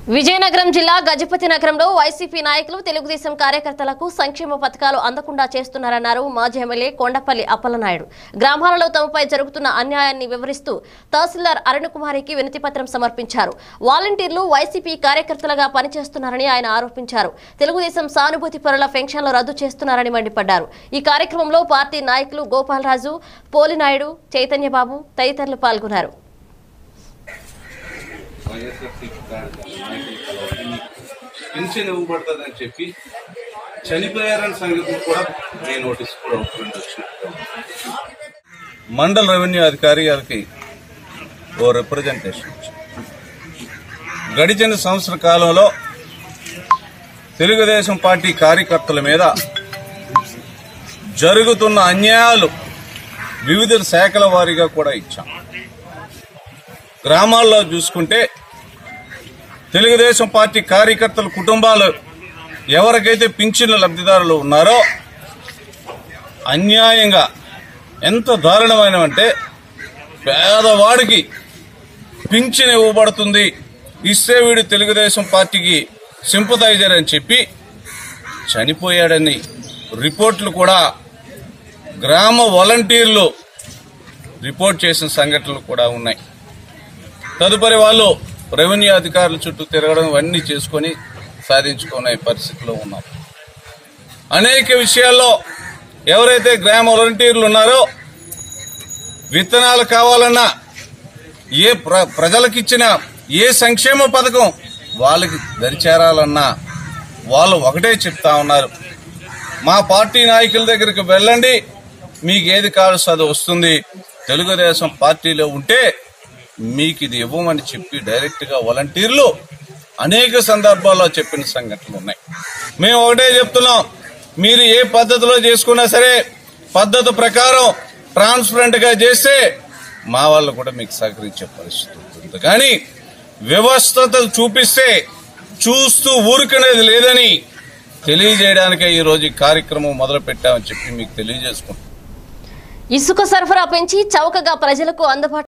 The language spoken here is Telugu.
విజయనగరం జిల్లా గజపతి నగరంలో వైసీపీ నాయకులు తెలుగుదేశం కార్యకర్తలకు సంక్షేమ పథకాలు అందకుండా చేస్తున్నారన్నారు మాజీ ఎమ్మెల్యే కొండపల్లి అప్పలనాయుడు గ్రామాలలో తమపై జరుగుతున్న అన్యాయాన్ని వివరిస్తూ తహసీల్దార్ అరుణకుమారికి వినతి పత్రం సమర్పించారు వాలంటీర్లు వైసీపీ కార్యకర్తలుగా పనిచేస్తున్నారని ఆయన ఆరోపించారు తెలుగుదేశం సానుభూతి పరుల పెన్షన్లు రద్దు చేస్తున్నారని మండిపడ్డారు ఈ కార్యక్రమంలో పార్టీ నాయకులు గోపాలరాజు పోలినాయుడు చైతన్యబాబు తదితరులు పాల్గొన్నారు వైఎస్ఆర్సీపీ కార్యకర్తల నాయకులు కలవని మీకు పెన్షన్ ఇవ్వబడుతుందని చెప్పి చనిపోయారని సంగతి కూడా మీ నోటీస్ కూడా ఒకటి వచ్చినట్టు మండల రెవెన్యూ అధికారి గారికి ఓ రిప్రజెంటేషన్ ఇచ్చారు గడిచిన సంవత్సర కాలంలో తెలుగుదేశం పార్టీ కార్యకర్తల మీద జరుగుతున్న అన్యాయాలు వివిధ శాఖల వారీగా కూడా ఇచ్చాం గ్రామాల్లో చూసుకుంటే తెలుగుదేశం పార్టీ కార్యకర్తల కుటుంబాలు ఎవరికైతే పింఛన్ల లబ్ధిదారులు ఉన్నారో అన్యాయంగా ఎంత దారుణమైనవంటే పేదవాడికి పింఛన్ ఇవ్వబడుతుంది ఇస్తే వీడు తెలుగుదేశం పార్టీకి సింపథైజర్ అని చెప్పి చనిపోయాడని రిపోర్ట్లు కూడా గ్రామ వాలంటీర్లు రిపోర్ట్ చేసిన సంఘటనలు కూడా ఉన్నాయి తదుపరి వాళ్ళు రెవెన్యూ అధికారుల చుట్టూ తిరగడం ఇవన్నీ చేసుకొని సాధించుకునే పరిస్థితిలో ఉన్నారు అనేక విషయాల్లో ఎవరైతే గ్రామ వాలంటీర్లు ఉన్నారో విత్తనాలు కావాలన్నా ఏ ప్ర ప్రజలకిచ్చిన ఏ సంక్షేమ పథకం వాళ్ళకి దరిచేరాలన్నా వాళ్ళు ఒకటే చెప్తా ఉన్నారు మా పార్టీ నాయకుల దగ్గరికి వెళ్ళండి మీకు ఏది కావాల్సి అది వస్తుంది తెలుగుదేశం పార్టీలో ఉంటే మీకు ఇది ఇవ్వమని చెప్పి డైరెక్ట్ గా వాలంటీర్లు అనేక సందర్భాల్లో చెప్పిన సంఘటనలు ఉన్నాయి మేము ఒకటే చెప్తున్నాం మీరు ఏ పద్ధతిలో చేసుకున్నా సరే పద్ధతి ప్రకారం ట్రాన్స్పరెంట్ గా చేస్తే మా వాళ్ళు కూడా మీకు సహకరించే పరిస్థితి ఉంటుంది కానీ వ్యవస్థత చూపిస్తే చూస్తూ ఊరుకునేది లేదని తెలియజేయడానికే ఈ రోజు ఈ కార్యక్రమం మొదలు పెట్టామని చెప్పి మీకు తెలియజేసుకుంటున్నాం ఇసుక సరఫరా పెంచి చౌకగా ప్రజలకు అందుబాటు